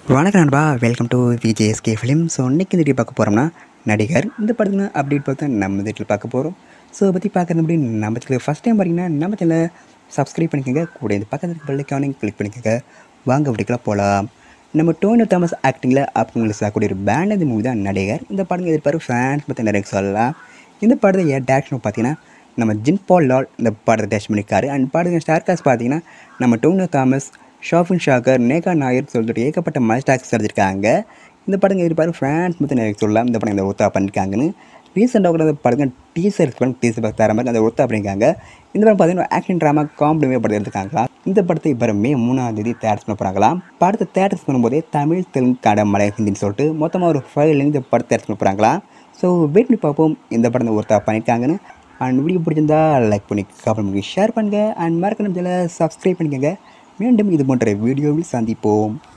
வணக்கம் நண்பா welcome to VJSK film so இன்றைக்கி இந்த வீடியோ பார்க்க போகிறோம்னா நடிகர் இந்த படத்தில் அப்டேட் பார்த்து நம்ம வீட்டில் பார்க்க போகிறோம் ஸோ இதை பற்றி பார்க்குறது அப்படி நம்ம சேனல் ஃபஸ்ட் டைம் பார்த்தீங்கன்னா நம்ம சேனலை சப்ஸ்கிரைப் பண்ணிக்கோங்க கூட இந்த பக்கத்தில் பெல்லைக்கானையும் கிளிக் பண்ணிக்கோங்க வாங்க அப்படிக்கெல்லாம் போகலாம் நம்ம டோனி தாமஸ் ஆக்டிங்கில் அப்படின்னு சொல்லக்கூடிய ஒரு பேண்ட் இந்த மூவி தான் நடிகர் இந்த படம் எதிர்பார்ப்பு ஃபேன்ஸ் பற்றி நிறைய சொல்லலாம் இந்த படத்தை ஏன் டேரக்ஷன் பார்த்தீங்கன்னா நம்ம ஜின் பால் லால் இந்த படத்தை டேஷ் பண்ணியிருக்காரு அண்ட் படத்துக்கு ஸ்டார் காஸ்ட் பார்த்தீங்கன்னா நம்ம டோனோ தாமஸ் ஷாஃபின் ஷாக்கர் நேகா நாயர் சொல்லிட்டு ஏகப்பட்ட மஸ்டாக்ஸ் எடுத்திருக்காங்க இந்த படங்க எதிர்பார்ப்பு ஃப்ரான்ஸ் மொத்தம் நிறைய சொல்லலாம் இந்த படம் இந்த ஒத்தா பண்ணியிருக்காங்கன்னு ரீசெண்டாக கூட அந்த படங்க டீசர் பண்ணி டீசர் பார்த்து தர மாதிரி அந்த ஒத்தா பண்ணியிருக்காங்க இந்த படம் பார்த்தீங்கன்னா ஆக்ஷன் ட்ராமா காமெடியுமே படம் எடுத்துருக்காங்களா இந்த படத்தை இப்போ மே மூணாம் தேதி தேட்டர்ஸ் பண்ண போகிறாங்களாம் படத்தை தேட்டர்ஸ் பண்ணும்போதே தமிழ் தெலுங்கு கன்னடம் மலையாளம் ஹிந்தின்னு சொல்லிட்டு மொத்தமாக ஒரு ஃபைவ்ல இந்த படத்தை தேட்டர்ஸ் பண்ண போகிறாங்களா ஸோ வெயிட் பண்ணி பார்ப்போம் இந்த படம் ஒருத்தா பண்ணியிருக்காங்கன்னு அண்ட் வீடியோ பிடிச்சிருந்தா லைக் பண்ணி கமெண்ட் பண்ணி ஷேர் பண்ணுங்கள் அண்ட் மறக்கணும் சப்ஸ்கிரைப் பண்ணிக்கோங்க மீண்டும் இது போன்ற வீடியோவில் சந்திப்போம்